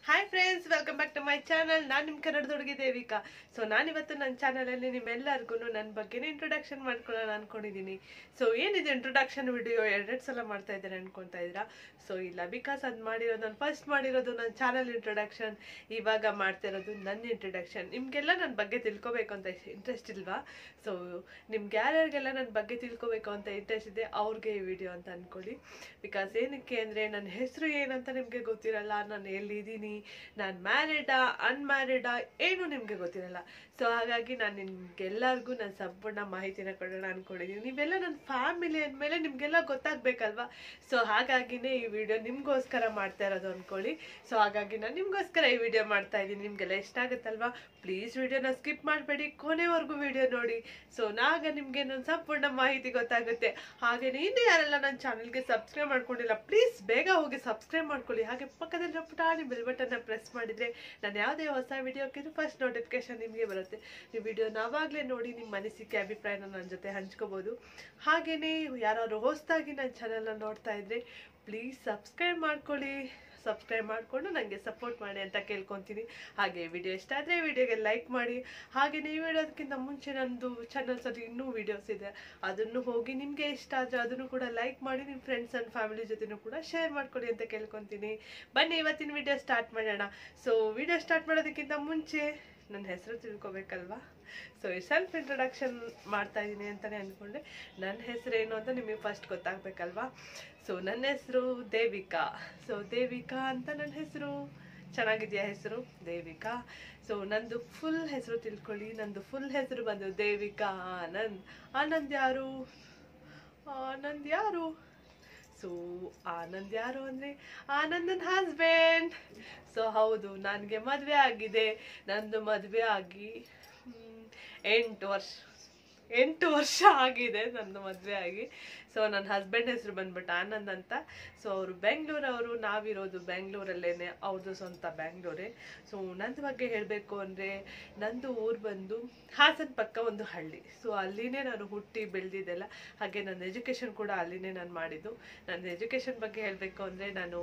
hi friends welcome back to my channel ನಾನು ನಿಮ್ಮ ಕನ್ನಡದ ಹುಡುಗಿ ದೇವಿಕಾ ಸೊ ನಾನಿವತ್ತು ನನ್ನ ಚಾನಲಲ್ಲಿ ನಿಮ್ಮೆಲ್ಲರಿಗೂ ನನ್ನ ಬಗ್ಗೆನೇ ಇಂಟ್ರೊಡಕ್ಷನ್ ಮಾಡ್ಕೊಳ್ಳೋಣ ಅನ್ಕೊಂಡಿದ್ದೀನಿ ಸೊ ಏನಿದೆ ಇಂಟ್ರೊಡಕ್ಷನ್ ವಿಡಿಯೋ ಎರಡೆರಡು ಸಲ ಮಾಡ್ತಾ ಇದ್ದಾರೆ ಅನ್ಕೊಂತಾ ಇದ್ದೀರಾ ಸೊ ಇಲ್ಲ ಬಿಕಾಸ್ ಅದು ಮಾಡಿರೋದು ನಾನು ಫಸ್ಟ್ ಮಾಡಿರೋದು ನನ್ನ ಚಾನಲ್ ಇಂಟ್ರೊಡಕ್ಷನ್ ಇವಾಗ ಮಾಡ್ತಾ ಇರೋದು ನನ್ನ ಇಂಟ್ರೊಡಕ್ಷನ್ ನಿಮಗೆಲ್ಲ ನನ್ನ ಬಗ್ಗೆ ತಿಳ್ಕೊಬೇಕು ಅಂತ ಇಂಟ್ರೆಸ್ಟ್ ಇಲ್ವಾ ಸೊ ನಿಮ್ಗೆ ಯಾರ್ಯಾರಿಗೆಲ್ಲ ನನ್ನ ಬಗ್ಗೆ ತಿಳ್ಕೊಬೇಕು ಅಂತ ಇಂಟ್ರೆಸ್ಟ್ ಇದೆ ಅವ್ರಿಗೆ ಈ ವಿಡಿಯೋ ಅಂತ ಅನ್ಕೊಳ್ಳಿ ಬಿಕಾಸ್ ಏನಕ್ಕೆ ಅಂದರೆ ನನ್ನ ಹೆಸರು ಏನಂತ ನಿಮಗೆ ಗೊತ್ತಿರಲ್ಲ ನಾನು ಎಲ್ಲಿದ್ದೀನಿ ನಾನು ಮ್ಯಾರಿಡಾ ಅನ್ಮ್ಯಾರಿಡಾ ಏನು ನಿಮಗೆ ಗೊತ್ತಿರಲ್ಲ ಸೊ ಹಾಗಾಗಿ ನಾನು ನಿಮ್ಗೆಲ್ಲರಿಗೂ ನಾನು ಸಂಪೂರ್ಣ ಮಾಹಿತಿನ ಕೊಡೋಣ ಅನ್ಕೊಂಡಿದ್ದೀನಿ ನೀವೆಲ್ಲ ನನ್ನ ಫ್ಯಾಮಿಲಿ ಅಂದಮೇಲೆ ನಿಮಗೆಲ್ಲ ಗೊತ್ತಾಗ್ಬೇಕಲ್ವಾ ಸೊ ಹಾಗಾಗಿನೇ ಈ ವಿಡಿಯೋ ನಿಮಗೋಸ್ಕರ ಮಾಡ್ತಾ ಇರೋದು ಅನ್ಕೊಳ್ಳಿ ಸೊ ಹಾಗಾಗಿ ನಾನು ನಿಮಗೋಸ್ಕರ ಈ ವಿಡಿಯೋ ಮಾಡ್ತಾ ಇದ್ದೀನಿ ನಿಮಗೆಲ್ಲ ಇಷ್ಟ ಆಗುತ್ತಲ್ವಾ ಪ್ಲೀಸ್ ವಿಡಿಯೋನ ಸ್ಕಿಪ್ ಮಾಡಬೇಡಿ ಕೊನೆವರೆಗೂ ವಿಡಿಯೋ ನೋಡಿ ಸೊ ನಾಗ ನಿಮಗೆ ನನ್ನ ಸಂಪೂರ್ಣ ಮಾಹಿತಿ ಗೊತ್ತಾಗುತ್ತೆ ಹಾಗೆಯೇ ಇನ್ನು ಯಾರೆಲ್ಲ ನನ್ನ ಚಾನಲ್ಗೆ ಸಬ್ಸ್ಕ್ರೈಬ್ ಮಾಡ್ಕೊಂಡಿಲ್ಲ ಪ್ಲೀಸ್ ಬೇಗ ಹೋಗಿ ಸಬ್ಸ್ಕ್ರೈಬ್ ಮಾಡ್ಕೊಳ್ಳಿ ಹಾಗೆ ಪಕ್ಕದಲ್ಲಿ ಪುಟಾಣಿ ಬೆಲ್ ಬಟನ್ನ ಪ್ರೆಸ್ ಮಾಡಿದರೆ ನಾನು ಯಾವುದೇ ಹೊಸ ವಿಡಿಯೋ ಹಾಕಿದ್ರು ಫಸ್ಟ್ ನೋಟಿಫಿಕೇಶನ್ ನಿಮಗೆ ಬರುತ್ತೆ ಈ ವಿಡಿಯೋನ ಆವಾಗಲೇ ನೋಡಿ ನಿಮ್ಮ ಅನಿಸಿಕೆ ಅಭಿಪ್ರಾಯನ ನನ್ನ ಜೊತೆ ಹಂಚ್ಕೋಬೋದು ಹಾಗೆಯೇ ಯಾರಾದ್ರು ಹೊಸದಾಗಿ ನನ್ನ ಚಾನಲ್ನ ನೋಡ್ತಾ ಇದ್ರೆ ಪ್ಲೀಸ್ ಸಬ್ಸ್ಕ್ರೈಬ್ ಮಾಡ್ಕೊಳ್ಳಿ ಸಬ್ಸ್ಕ್ರೈಬ್ ಮಾಡಿಕೊಂಡು ನನಗೆ ಸಪೋರ್ಟ್ ಮಾಡಿ ಅಂತ ಕೇಳ್ಕೊತೀನಿ ಹಾಗೆ ವಿಡಿಯೋ ಇಷ್ಟ ಆದರೆ ವಿಡಿಯೋಗೆ ಲೈಕ್ ಮಾಡಿ ಹಾಗೆ ನೀವು ಹೇಳೋದಕ್ಕಿಂತ ಮುಂಚೆ ನಂದು ಚಾನಲ್ಸ್ ಅಲ್ಲಿ ಇನ್ನೂ ವಿಡಿಯೋಸ್ ಇದೆ ಅದನ್ನು ಹೋಗಿ ನಿಮಗೆ ಇಷ್ಟ ಆದರೆ ಅದನ್ನು ಕೂಡ ಲೈಕ್ ಮಾಡಿ ನಿಮ್ಮ ಫ್ರೆಂಡ್ಸ್ ಆ್ಯಂಡ್ ಫ್ಯಾಮಿಲಿ ಜೊತೆನೂ ಕೂಡ ಶೇರ್ ಮಾಡ್ಕೊಳ್ಳಿ ಅಂತ ಕೇಳ್ಕೊತೀನಿ ಬನ್ನಿ ಇವತ್ತಿನ ವಿಡಿಯೋ ಸ್ಟಾರ್ಟ್ ಮಾಡೋಣ ಸೊ ವಿಡಿಯೋ ಸ್ಟಾರ್ಟ್ ಮಾಡೋದಕ್ಕಿಂತ ಮುಂಚೆ ನನ್ನ ಹೆಸರು ತಿಳ್ಕೊಬೇಕಲ್ವಾ ಸೊ ಈ ಸೆಲ್ಫ್ ಇಂಟ್ರೊಡಕ್ಷನ್ ಮಾಡ್ತಾ ಇದ್ದೀನಿ ಅಂತಲೇ ಅಂದ್ಕೊಂಡೆ ನನ್ನ ಹೆಸರು ಏನು ಅಂತ ನಿಮಗೆ ಫಸ್ಟ್ ಗೊತ್ತಾಗಬೇಕಲ್ವಾ ಸೊ ನನ್ನ ಹೆಸರು ದೇವಿಕಾ ಸೊ ದೇವಿಕಾ ಅಂತ ನನ್ನ ಹೆಸರು ಚೆನ್ನಾಗಿದೆಯಾ ಹೆಸರು ದೇವಿಕಾ ಸೊ ನಂದು ಫುಲ್ ಹೆಸರು ತಿಳ್ಕೊಳ್ಳಿ ನಂದು ಫುಲ್ ಹೆಸರು ಬಂದು ದೇವಿಕಾ ಆನಂದ್ ಆನಂದ್ ಯಾರು ಆನಂದ್ ಯಾರು ಸೊ ಆನಂದ್ ಯಾರು ಅಂದರೆ ಆನಂದನ್ ಹಸ್ಬೆಂಡ್ ಸೊ ಹೌದು ನನಗೆ ಮದುವೆ ಆಗಿದೆ ನಂದು ಮದುವೆ ಆಗಿ ಹ್ಮ್, ಎಂಟು ವರ್ಷ ಎಂಟು ವರ್ಷ ಆಗಿದೆ ನಂದು ಮದುವೆ ಆಗಿ ಸೊ ನನ್ನ ಹಸ್ಬೆಂಡ್ ಹೆಸರು ಬಂದ್ಬಿಟ್ಟು ಆನಂದ್ ಅಂತ ಸೊ ಅವರು ಬೆಂಗಳೂರವರು ನಾವಿರೋದು ಬೆಂಗಳೂರಲ್ಲೇನೆ ಅವ್ರದ್ದು ಸ್ವಂತ ಬೆಂಗಳೂರೇ ಸೊ ನಂದು ಬಗ್ಗೆ ಹೇಳಬೇಕು ಅಂದರೆ ನಂದು ಊರು ಬಂದು ಹಾಸನ ಪಕ್ಕ ಒಂದು ಹಳ್ಳಿ ಸೊ ಅಲ್ಲಿನೇ ನಾನು ಹುಟ್ಟಿ ಬೆಳೆದಿದ್ದೆಲ್ಲ ಹಾಗೆ ನನ್ನ ಎಜುಕೇಷನ್ ಕೂಡ ಅಲ್ಲಿನೇ ನಾನು ಮಾಡಿದ್ದು ನನ್ನ ಎಜುಕೇಷನ್ ಬಗ್ಗೆ ಹೇಳಬೇಕು ಅಂದರೆ ನಾನು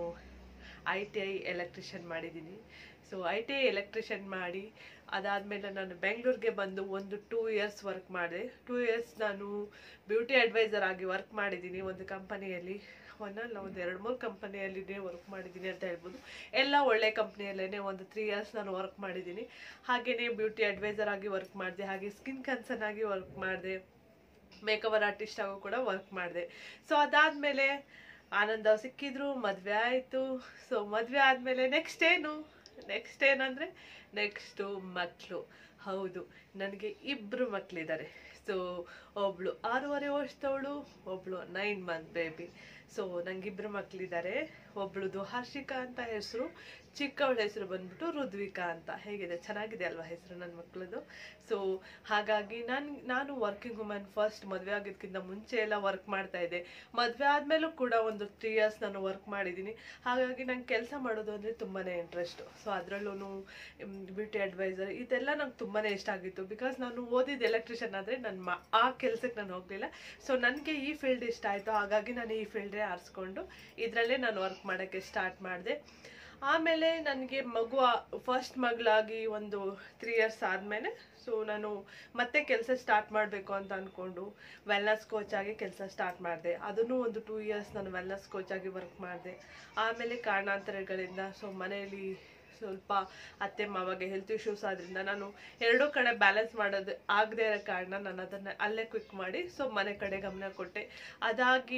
ಐ ಟಿ ಐ ಎಲೆಕ್ಟ್ರಿಷಿಯನ್ ಮಾಡಿದ್ದೀನಿ so I T I electrician ಮಾಡಿ ಅದಾದಮೇಲೆ ನಾನು ಬೆಂಗಳೂರಿಗೆ ಬಂದು ಒಂದು ಟೂ ಇಯರ್ಸ್ ವರ್ಕ್ ಮಾಡಿದೆ ಟೂ ಇಯರ್ಸ್ ನಾನು ಬ್ಯೂಟಿ ಅಡ್ವೈಸರ್ ಆಗಿ ವರ್ಕ್ ಮಾಡಿದ್ದೀನಿ ಒಂದು ಕಂಪನಿಯಲ್ಲಿ ಒಂದಲ್ಲ ಒಂದು ಎರಡು ಮೂರು ಕಂಪನಿಯಲ್ಲಿನೇ ವರ್ಕ್ ಮಾಡಿದ್ದೀನಿ ಅಂತ ಹೇಳ್ಬೋದು ಎಲ್ಲ ಒಳ್ಳೆ ಕಂಪ್ನಿಯಲ್ಲೇ ಒಂದು ತ್ರೀ ಇಯರ್ಸ್ ನಾನು ವರ್ಕ್ ಮಾಡಿದ್ದೀನಿ ಹಾಗೆಯೇ ಬ್ಯೂಟಿ ಅಡ್ವೈಸರ್ ಆಗಿ ವರ್ಕ್ ಮಾಡಿದೆ ಹಾಗೆ ಸ್ಕಿನ್ ಕನ್ಸರ್ನ್ ಆಗಿ ವರ್ಕ್ ಮಾಡಿದೆ ಮೇಕವರ್ ಆರ್ಟಿಸ್ಟ್ ಆಗು ಕೂಡ ವರ್ಕ್ ಮಾಡಿದೆ ಸೊ ಅದಾದಮೇಲೆ ಆನಂದ ಅವ್ರು ಸಿಕ್ಕಿದ್ರು ಮದುವೆ ಆಯಿತು ಸೊ ಮದುವೆ ಆದಮೇಲೆ ನೆಕ್ಸ್ಟ್ ಏನು ನೆಕ್ಸ್ಟ್ ಏನಂದರೆ ನೆಕ್ಸ್ಟು ಮಕ್ಕಳು ಹೌದು ನನಗೆ ಇಬ್ಬರು ಮಕ್ಕಳಿದ್ದಾರೆ ಸೊ ಒಬ್ಳು ಆರೂವರೆ ವರ್ಷದವಳು ಒಬ್ಳು ನೈನ್ ಮಂತ್ ಬೇಬಿ ಸೊ ನಂಗಿಬ್ರು ಮಕ್ಕಳಿದ್ದಾರೆ ಒಬ್ಳದು ಹರ್ಷಿಕಾ ಅಂತ ಹೆಸರು ಚಿಕ್ಕವಳ ಹೆಸರು ಬಂದ್ಬಿಟ್ಟು ರುದ್ವಿಕಾ ಅಂತ ಹೇಗಿದೆ ಚೆನ್ನಾಗಿದೆ ಅಲ್ವಾ ಹೆಸರು ನನ್ನ ಮಕ್ಕಳದು ಸೊ ಹಾಗಾಗಿ ನಾನು ನಾನು ವರ್ಕಿಂಗ್ ವುಮನ್ ಫಸ್ಟ್ ಮದುವೆ ಆಗಿದ್ದಕ್ಕಿಂತ ಮುಂಚೆ ಎಲ್ಲ ವರ್ಕ್ ಮಾಡ್ತಾ ಇದ್ದೆ ಮದುವೆ ಆದಮೇಲೂ ಕೂಡ ಒಂದು ತ್ರೀ ಇಯರ್ಸ್ ನಾನು ವರ್ಕ್ ಮಾಡಿದ್ದೀನಿ ಹಾಗಾಗಿ ನಂಗೆ ಕೆಲಸ ಮಾಡೋದು ಅಂದರೆ ತುಂಬಾ ಇಂಟ್ರೆಸ್ಟು ಸೊ ಅದರಲ್ಲೂ ಬ್ಯೂಟಿ ಅಡ್ವೈಸರ್ ಇದೆಲ್ಲ ನಂಗೆ ತುಂಬಾ ಇಷ್ಟ ಆಗಿತ್ತು ಬಿಕಾಸ್ ನಾನು ಓದಿದ್ದು ಎಲೆಕ್ಟ್ರಿಷಿಯನ್ ಆದರೆ ನನ್ನ ಮ ಆ ಕೆಲಸಕ್ಕೆ ನಾನು ಹೋಗಲಿಲ್ಲ ಸೊ ನನಗೆ ಈ ಫೀಲ್ಡ್ ಇಷ್ಟ ಆಯಿತು ಹಾಗಾಗಿ ನಾನು ಈ ಫೀಲ್ಡೇ ಆರಿಸ್ಕೊಂಡು ಇದರಲ್ಲೇ ನಾನು ವರ್ಕ್ ಮಾಡೋಕ್ಕೆ ಸ್ಟಾರ್ಟ್ ಮಾಡಿದೆ ಆಮೇಲೆ ನನಗೆ ಮಗು ಫಸ್ಟ್ ಮಗಳಾಗಿ ಒಂದು ತ್ರೀ ಇಯರ್ಸ್ ಆದಮೇಲೆ ಸೊ ನಾನು ಮತ್ತೆ ಕೆಲಸ ಸ್ಟಾರ್ಟ್ ಮಾಡಬೇಕು ಅಂತ ಅಂದ್ಕೊಂಡು ವೆಲ್ನೆಸ್ ಕೋಚ್ ಆಗಿ ಕೆಲಸ ಸ್ಟಾರ್ಟ್ ಮಾಡಿದೆ ಅದನ್ನು ಒಂದು ಟೂ ಇಯರ್ಸ್ ನಾನು ವೆಲ್ನೆಸ್ ಕೋಚ್ ಆಗಿ ವರ್ಕ್ ಮಾಡಿದೆ ಆಮೇಲೆ ಕಾರಣಾಂತರಗಳಿಂದ ಸೊ ಮನೆಯಲ್ಲಿ ಸ್ವಲ್ಪ ಅತ್ತೆ ಮಾವಾಗ ಹೆಲ್ತ್ ಇಶ್ಯೂಸ್ ಆದ್ರಿಂದ ನಾನು ಎರಡೂ ಕಡೆ ಬ್ಯಾಲೆನ್ಸ್ ಮಾಡೋದು ಆಗದೆ ಇರೋ ಕಾರಣ ನಾನು ಅದನ್ನು ಅಲ್ಲೇ ಕ್ವಿಕ್ ಮಾಡಿ ಸೊ ಮನೆ ಕಡೆ ಗಮನ ಕೊಟ್ಟೆ ಅದಾಗಿ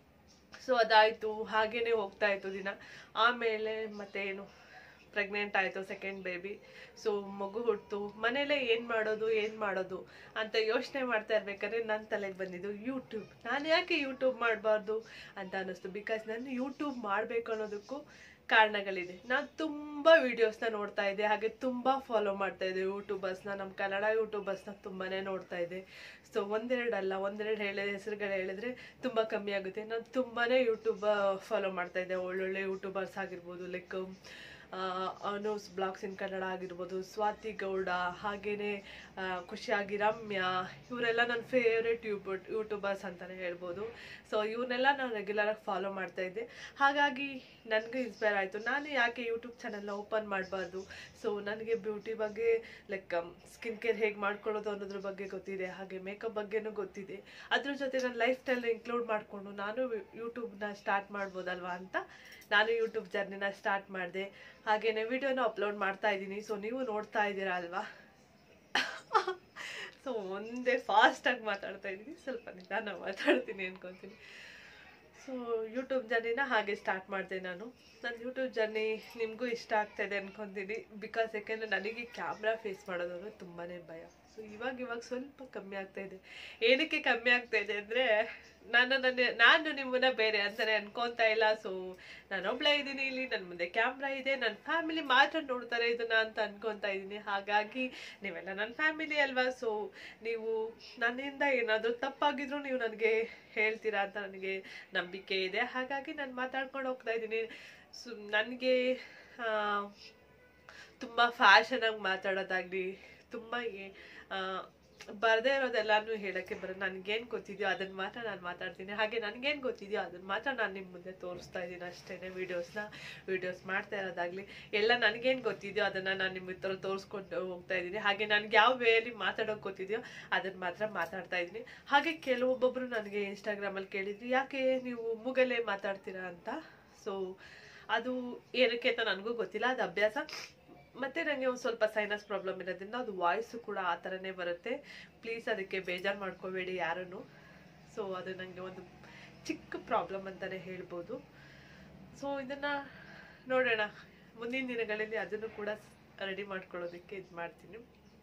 ಸೊ ಅದಾಯಿತು ಹಾಗೇನೆ ಹೋಗ್ತಾ ಇತ್ತು ದಿನ ಆಮೇಲೆ ಮತ್ತೆ ಏನು ಪ್ರೆಗ್ನೆಂಟ್ ಆಯಿತು ಸೆಕೆಂಡ್ ಬೇಬಿ ಸೊ ಮಗು ಹುಟ್ಟಿತು ಮನೇಲೆ ಏನು ಮಾಡೋದು ಏನು ಮಾಡೋದು ಅಂತ ಯೋಚನೆ ಮಾಡ್ತಾ ಇರ್ಬೇಕಾದ್ರೆ ನನ್ನ ತಲೆಗೆ ಬಂದಿದ್ದು ಯೂಟ್ಯೂಬ್ ನಾನು ಯಾಕೆ ಯೂಟ್ಯೂಬ್ ಮಾಡಬಾರ್ದು ಅಂತ ಅನ್ನಿಸ್ತು ಬಿಕಾಸ್ ನಾನು ಯೂಟ್ಯೂಬ್ ಮಾಡಬೇಕು ಅನ್ನೋದಕ್ಕೂ ಕಾರಣಗಳಿದೆ ನಾನು ತುಂಬ ವೀಡಿಯೋಸ್ನ ನೋಡ್ತಾ ಇದ್ದೆ ಹಾಗೆ ತುಂಬ ಫಾಲೋ ಮಾಡ್ತಾ ಇದ್ದೆ ಯೂಟ್ಯೂಬರ್ಸ್ನ ನಮ್ಮ ಕನ್ನಡ ಯೂಟ್ಯೂಬರ್ಸ್ನ ತುಂಬಾ ನೋಡ್ತಾ ಇದ್ದೆ ಸೊ ಒಂದೆರಡಲ್ಲ ಒಂದೆರಡು ಹೇಳಿ ಹೆಸರುಗಳು ಹೇಳಿದ್ರೆ ತುಂಬ ಕಮ್ಮಿ ಆಗುತ್ತೆ ನಾನು ತುಂಬಾ ಯೂಟ್ಯೂಬ್ ಫಾಲೋ ಮಾಡ್ತಾ ಇದ್ದೆ ಒಳ್ಳೊಳ್ಳೆ ಯೂಟ್ಯೂಬರ್ಸ್ ಆಗಿರ್ಬೋದು like Anu's vlogs in Kannada ಆಗಿರ್ಬೋದು ಸ್ವಾತಿ ಗೌಡ ಹಾಗೇನೆ ಆ, ಖುಷಿಯಾಗಿ ರಮ್ಯಾ ಇವರೆಲ್ಲ ನನ್ನ ಫೇವ್ರೆಟ್ ಯೂಟ್ಯೂಬ್ ಯೂಟ್ಯೂಬರ್ಸ್ ಅಂತಲೇ ಹೇಳ್ಬೋದು ಸೊ ಇವನ್ನೆಲ್ಲ ನಾನು ರೆಗ್ಯುಲರಾಗಿ ಫಾಲೋ ಮಾಡ್ತಾ ಇದ್ದೆ ಹಾಗಾಗಿ ನನಗೆ ಇನ್ಸ್ಪೈರ್ ಆಯಿತು ನಾನು ಯಾಕೆ ಯೂಟ್ಯೂಬ್ ಚಾನಲ್ನ ಓಪನ್ ಮಾಡಬಾರ್ದು ಸೊ ನನಗೆ ಬ್ಯೂಟಿ ಬಗ್ಗೆ ಲೈಕ್ ಸ್ಕಿನ್ ಕೇರ್ ಹೇಗೆ ಮಾಡ್ಕೊಳ್ಳೋದು ಅನ್ನೋದ್ರ ಬಗ್ಗೆ ಗೊತ್ತಿದೆ ಹಾಗೆ ಮೇಕಪ್ ಬಗ್ಗೆನೂ ಗೊತ್ತಿದೆ ಅದ್ರ ಜೊತೆ ನನ್ನ ಲೈಫ್ ಸ್ಟೈಲ್ ಇನ್ಕ್ಲೂಡ್ ಮಾಡಿಕೊಂಡು ನಾನು ಯೂಟ್ಯೂಬ್ನ ಸ್ಟಾರ್ಟ್ ಮಾಡ್ಬೋದಲ್ವಾ ಅಂತ ನಾನು ಯೂಟ್ಯೂಬ್ ಜರ್ನಿನ ಸ್ಟಾರ್ಟ್ ಮಾಡಿದೆ ಹಾಗೆಯೇ ವಿಡಿಯೋನ ಅಪ್ಲೋಡ್ ಮಾಡ್ತಾ ಇದ್ದೀನಿ ಸೊ ನೀವು ನೋಡ್ತಾ ಇದ್ದೀರಾ ಅಲ್ವಾ ಸೊ ಒಂದೇ ಫಾಸ್ಟಾಗಿ ಮಾತಾಡ್ತಾ ಇದ್ದೀನಿ ಸ್ವಲ್ಪ ನಿಧಾನ ಮಾತಾಡ್ತೀನಿ ಅನ್ಕೊತೀನಿ ಸೊ ಯೂಟ್ಯೂಬ್ ಜರ್ನಿನ ಹಾಗೆ ಸ್ಟಾರ್ಟ್ ಮಾಡಿದೆ ನಾನು ನನ್ನ ಯೂಟ್ಯೂಬ್ ಜರ್ನಿ ನಿಮಗೂ ಇಷ್ಟ ಆಗ್ತಾ ಇದೆ ಅನ್ಕೊತೀನಿ ಬಿಕಾಸ್ ಯಾಕೆಂದರೆ ನನಗೆ ಕ್ಯಾಮ್ರಾ ಫೇಸ್ ಮಾಡೋದು ಅಂದರೆ ತುಂಬಾ ಭಯ ಸೊ ಇವಾಗ ಇವಾಗ ಸ್ವಲ್ಪ ಕಮ್ಮಿ ಆಗ್ತಾ ಇದೆ ಏನಕ್ಕೆ ಕಮ್ಮಿ ಆಗ್ತಾ ಇದೆ ಅಂದರೆ ನಾನು ನನ್ನ ನಾನು ನಿಮ್ಮನ್ನ ಬೇರೆ ಅಂತಾನೆ ಅನ್ಕೊಂತಾ ಇಲ್ಲ ಸೊ ನಾನೊಬ್ಳೆ ಇದ್ದೀನಿ ಇಲ್ಲಿ ನನ್ನ ಮುಂದೆ ಕ್ಯಾಮ್ರಾ ಇದೆ ನನ್ನ ಫ್ಯಾಮಿಲಿ ಮಾತ್ರ ನೋಡ್ತಾರೆ ಇದನ್ನ ಅಂತ ಅನ್ಕೊಂತಾ ಇದ್ದೀನಿ ಹಾಗಾಗಿ ನೀವೆಲ್ಲ ನನ್ನ ಫ್ಯಾಮಿಲಿ ಅಲ್ವಾ ಸೊ ನೀವು ನನ್ನಿಂದ ಏನಾದರೂ ತಪ್ಪಾಗಿದ್ರು ನೀವು ನನಗೆ ಹೇಳ್ತೀರಾ ಅಂತ ನನಗೆ ನಂಬಿಕೆ ಇದೆ ಹಾಗಾಗಿ ನಾನು ಮಾತಾಡ್ಕೊಂಡು ಹೋಗ್ತಾ ಇದ್ದೀನಿ ಸೊ ನನಗೆ ತುಂಬ ಫ್ಯಾಷನಾಗಿ ಮಾತಾಡೋದಾಗಲಿ ತುಂಬ ಬರದೇ ಇರೋದೆಲ್ಲಾನು ಹೇಳೋಕ್ಕೆ ಬರ ನನಗೇನು ಗೊತ್ತಿದೆಯೋ ಅದನ್ನು ಮಾತ್ರ ನಾನು ಮಾತಾಡ್ತೀನಿ ಹಾಗೆ ನನಗೇನು ಗೊತ್ತಿದೆಯೋ ಅದನ್ನು ಮಾತ್ರ ನಾನು ನಿಮ್ಮ ಮುಂದೆ ತೋರಿಸ್ತಾ ಇದ್ದೀನಿ ಅಷ್ಟೇ ವೀಡಿಯೋಸ್ನ ವೀಡಿಯೋಸ್ ಮಾಡ್ತಾ ಇರೋದಾಗಲಿ ಎಲ್ಲ ನನಗೇನು ಗೊತ್ತಿದೆಯೋ ಅದನ್ನು ನಾನು ನಿಮ್ಮ ಹತ್ರ ತೋರಿಸ್ಕೊಂಡು ಹೋಗ್ತಾ ಇದ್ದೀನಿ ಹಾಗೆ ನನಗೆ ಯಾವ ವೇಯಲ್ಲಿ ಮಾತಾಡೋಕೆ ಗೊತ್ತಿದೆಯೋ ಅದನ್ನು ಮಾತ್ರ ಮಾತಾಡ್ತಾ ಇದ್ದೀನಿ ಹಾಗೆ ಕೆಲವೊಬ್ಬೊಬ್ಬರು ನನಗೆ ಇನ್ಸ್ಟಾಗ್ರಾಮಲ್ಲಿ ಕೇಳಿದ್ರು ಯಾಕೆ ನೀವು ಮೂಗಲ್ಲೇ ಮಾತಾಡ್ತೀರಾ ಅಂತ ಸೊ ಅದು ಏನಕ್ಕೆ ಅಂತ ನನಗೂ ಗೊತ್ತಿಲ್ಲ ಅದು ಅಭ್ಯಾಸ ಮತ್ತೆ ನನಗೆ ಒಂದು ಸ್ವಲ್ಪ ಸೈನಸ್ ಪ್ರಾಬ್ಲಮ್ ಇರೋದ್ರಿಂದ ಅದು ವಾಯ್ಸು ಕೂಡ ಆ ಥರನೇ ಬರುತ್ತೆ ಪ್ಲೀಸ್ ಅದಕ್ಕೆ ಬೇಜಾರು ಮಾಡ್ಕೋಬೇಡಿ ಯಾರನ್ನು ಸೊ ಅದು ನನಗೆ ಒಂದು ಚಿಕ್ಕ ಪ್ರಾಬ್ಲಮ್ ಅಂತಲೇ ಹೇಳ್ಬೋದು ಸೊ ಇದನ್ನು ನೋಡೋಣ ಮುಂದಿನ ದಿನಗಳಲ್ಲಿ ಅದನ್ನು ಕೂಡ ರೆಡಿ ಮಾಡ್ಕೊಳ್ಳೋದಕ್ಕೆ ಇದು ಮಾಡ್ತೀನಿ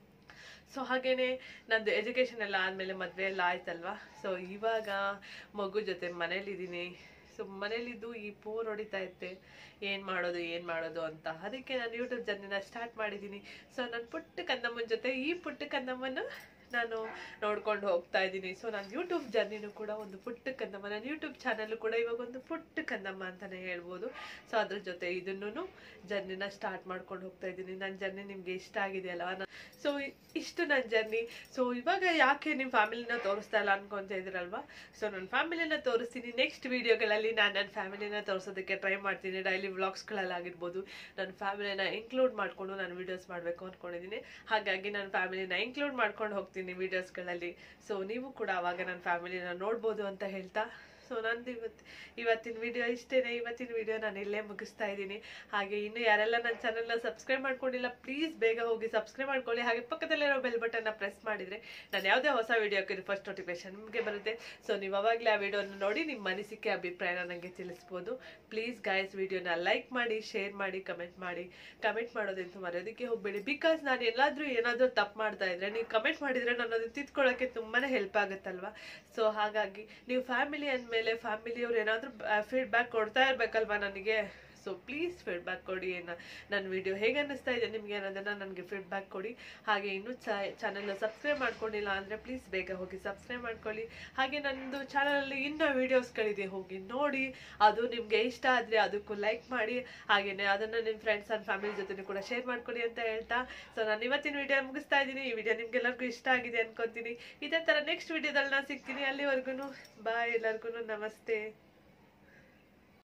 ಸೊ ಹಾಗೇನೆ ನಂದು ಎಜುಕೇಷನ್ ಎಲ್ಲ ಆದಮೇಲೆ ಮದುವೆ ಎಲ್ಲ ಆಯ್ತಲ್ವಾ ಸೊ ಇವಾಗ ಮಗು ಜೊತೆ ಮನೇಲಿದ್ದೀನಿ ಸೊ ಮನೇಲಿದ್ದು ಈ ಬೋರ್ ಹೊಡಿತಾ ಇತ್ತೆ ಏನು ಮಾಡೋದು ಏನು ಮಾಡೋದು ಅಂತ ಅದಕ್ಕೆ ನಾನು ಯೂಟ್ಯೂಬ್ ಜರ್ನಿನ ಸ್ಟಾರ್ಟ್ ಮಾಡಿದ್ದೀನಿ ಸೊ ನನ್ನ ಪುಟ್ಟ ಕಂದಮ್ಮನ ಜೊತೆ ಈ ಪುಟ್ಟ ಕಂದಮ್ಮನ ನಾನು ನೋಡ್ಕೊಂಡು ಹೋಗ್ತಾ ಇದ್ದೀನಿ ಸೊ ನಾನು ಯೂಟ್ಯೂಬ್ ಜರ್ನಿನೂ ಕೂಡ ಒಂದು ಪುಟ್ಟ ಕಂದಮ್ಮ ನನ್ನ ಯೂಟ್ಯೂಬ್ ಚಾನಲ್ ಕೂಡ ಇವಾಗ ಒಂದು ಪುಟ್ಟ ಕಂದಮ್ಮ ಅಂತಲೇ ಹೇಳ್ಬೋದು ಸೊ ಅದ್ರ ಜೊತೆ ಇದನ್ನು ಜರ್ನಿನ ಸ್ಟಾರ್ಟ್ ಮಾಡ್ಕೊಂಡು ಹೋಗ್ತಾ ಇದ್ದೀನಿ ನನ್ನ ಜರ್ನಿ ನಿಮಗೆ ಇಷ್ಟ ಆಗಿದೆಯಲ್ವಾ ಸೊ ಇಷ್ಟು ನನ್ನ ಜರ್ನಿ ಸೊ ಇವಾಗ ಯಾಕೆ ನಿಮ್ಮ ಫ್ಯಾಮಿಲಿನ ತೋರಿಸ್ತಾ ಇಲ್ಲ ಅನ್ಕೊಂತ ಇದ್ದೀರಲ್ವಾ ಸೊ ನನ್ನ ಫ್ಯಾಮಿಲಿನ ತೋರಿಸ್ತೀನಿ ನೆಕ್ಸ್ಟ್ ವಿಡಿಯೋಗಳಲ್ಲಿ ನಾನು ನನ್ನ ಫ್ಯಾಮಿಲಿನ ತೋರಿಸೋದಕ್ಕೆ ಟ್ರೈ ಮಾಡ್ತೀನಿ ಡೈಲಿ ವ್ಲಾಗ್ಸ್ಗಳಲ್ಲಾಗಿರ್ಬೋದು ನನ್ನ ಫ್ಯಾಮಿಲಿನ ಇನ್ಕ್ಲೂಡ್ ಮಾಡಿಕೊಂಡು ನಾನು ವೀಡಿಯೋಸ್ ಮಾಡಬೇಕು ಅಂದ್ಕೊಂಡಿದ್ದೀನಿ ಹಾಗಾಗಿ ನನ್ನ ಫ್ಯಾಮಿಲಿನ ಇನ್ಕ್ಲೂಡ್ ಮಾಡ್ಕೊಂಡು ಹೋಗ್ತೀನಿ ವೀಡಿಯೋಸ್ಗಳಲ್ಲಿ ಸೊ ನೀವು ಕೂಡ ಅವಾಗ ನನ್ನ ಫ್ಯಾಮಿಲಿನ ನೋಡ್ಬೋದು ಅಂತ ಹೇಳ್ತಾ ಸೊ ನಂದು ಇವತ್ತು ಇವತ್ತಿನ ವಿಡಿಯೋ ಇಷ್ಟೇನೆ ಇವತ್ತಿನ ವಿಡಿಯೋ ನಾನು ಇಲ್ಲೇ ಮುಗಿಸ್ತಾ ಇದ್ದೀನಿ ಹಾಗೆ ಇನ್ನು ಯಾರೆಲ್ಲ ನನ್ನ ಚಾನಲ್ನ ಸಬ್ಸ್ಕ್ರೈಬ್ ಮಾಡ್ಕೊಂಡಿಲ್ಲ ಪ್ಲೀಸ್ ಬೇಗ ಹೋಗಿ ಸಬ್ಸ್ಕ್ರೈಬ್ ಮಾಡ್ಕೊಳ್ಳಿ ಹಾಗೆ ಪಕ್ಕದಲ್ಲಿರೋ ಬೆಲ್ ಬಟನ್ನ ಪ್ರೆಸ್ ಮಾಡಿದರೆ ನಾನು ಯಾವುದೇ ಹೊಸ ವಿಡಿಯೋ ಹಾಕಿದ್ರೆ ಫಸ್ಟ್ ನೋಟಿಫಿಕೇಶನ್ ನಿಮಗೆ ಬರುತ್ತೆ ಸೊ ನೀವು ಅವಾಗಲೇ ಆ ವಿಡಿಯೋನ ನೋಡಿ ನಿಮ್ಮ ಅನಿಸಿಕೆ ಅಭಿಪ್ರಾಯನ ನನಗೆ ತಿಳಿಸ್ಬೋದು ಪ್ಲೀಸ್ ಗಾಯಸ್ ವಿಡಿಯೋನ ಲೈಕ್ ಮಾಡಿ ಶೇರ್ ಮಾಡಿ ಕಮೆಂಟ್ ಮಾಡಿ ಕಮೆಂಟ್ ಮಾಡೋದಂತೂ ಮರೆಯೋದಕ್ಕೆ ಹೋಗಬೇಡಿ ಬಿಕಾಸ್ ನಾನು ಎಲ್ಲಾದರೂ ಏನಾದರೂ ತಪ್ಪು ಮಾಡ್ತಾ ಇದ್ರೆ ನೀವು ಕಮೆಂಟ್ ಮಾಡಿದರೆ ನಾನು ಅದನ್ನು ತಿದ್ಕೊಳ್ಳೋಕ್ಕೆ ತುಂಬಾ ಹೆಲ್ಪ್ ಆಗುತ್ತಲ್ವಾ ಸೊ ಹಾಗಾಗಿ ನೀವು ಫ್ಯಾಮಿಲಿ ಅಂದಮೇಲೆ ಫ್ಯಾಮಿಲಿಯವ್ರು ಏನಾದರೂ ಫೀಡ್ಬ್ಯಾಕ್ ಕೊಡ್ತಾ ಇರಬೇಕಲ್ವಾ ನನಗೆ ಸೊ ಪ್ಲೀಸ್ ಫೀಡ್ಬ್ಯಾಕ್ ಕೊಡಿ ಏನ ನನ್ನ ವಿಡಿಯೋ ಹೇಗೆ ಅನ್ನಿಸ್ತಾ ಇದೆ ನಿಮಗೆ ಅನ್ನೋದನ್ನು ನನಗೆ ಫೀಡ್ಬ್ಯಾಕ್ ಕೊಡಿ ಹಾಗೆ ಇನ್ನೂ ಚಾನಲ್ನ ಸಬ್ಸ್ಕ್ರೈಬ್ ಮಾಡ್ಕೊಂಡಿಲ್ಲ ಅಂದರೆ ಪ್ಲೀಸ್ ಬೇಗ ಹೋಗಿ ಸಬ್ಸ್ಕ್ರೈಬ್ ಮಾಡ್ಕೊಳ್ಳಿ ಹಾಗೆ ನನ್ನದು ಚಾನಲಲ್ಲಿ ಇನ್ನೂ ವೀಡಿಯೋಸ್ಗಳಿದೆ ಹೋಗಿ ನೋಡಿ ಅದು ನಿಮಗೆ ಇಷ್ಟ ಆದರೆ ಅದಕ್ಕೂ ಲೈಕ್ ಮಾಡಿ ಹಾಗೆಯೇ ಅದನ್ನು ನಿಮ್ಮ ಫ್ರೆಂಡ್ಸ್ ಆ್ಯಂಡ್ ಫ್ಯಾಮಿಲಿ ಜೊತೆ ಕೂಡ ಶೇರ್ ಮಾಡ್ಕೊಳ್ಳಿ ಅಂತ ಹೇಳ್ತಾ ಸೊ ನಾನು ಇವತ್ತಿನ ವಿಡಿಯೋ ಮುಗಿಸ್ತಾ ಇದ್ದೀನಿ ಈ ವಿಡಿಯೋ ನಿಮ್ಗೆಲ್ಲರಿಗೂ ಇಷ್ಟ ಆಗಿದೆ ಅನ್ಕೊತೀನಿ ಇದೇ ಥರ ನೆಕ್ಸ್ಟ್ ವಿಡಿಯೋದಲ್ಲಿ ನಾನು ಸಿಗ್ತೀನಿ ಅಲ್ಲಿವರೆಗೂ ಬಾಯ್ ಎಲ್ಲರಿಗೂ ನಮಸ್ತೆ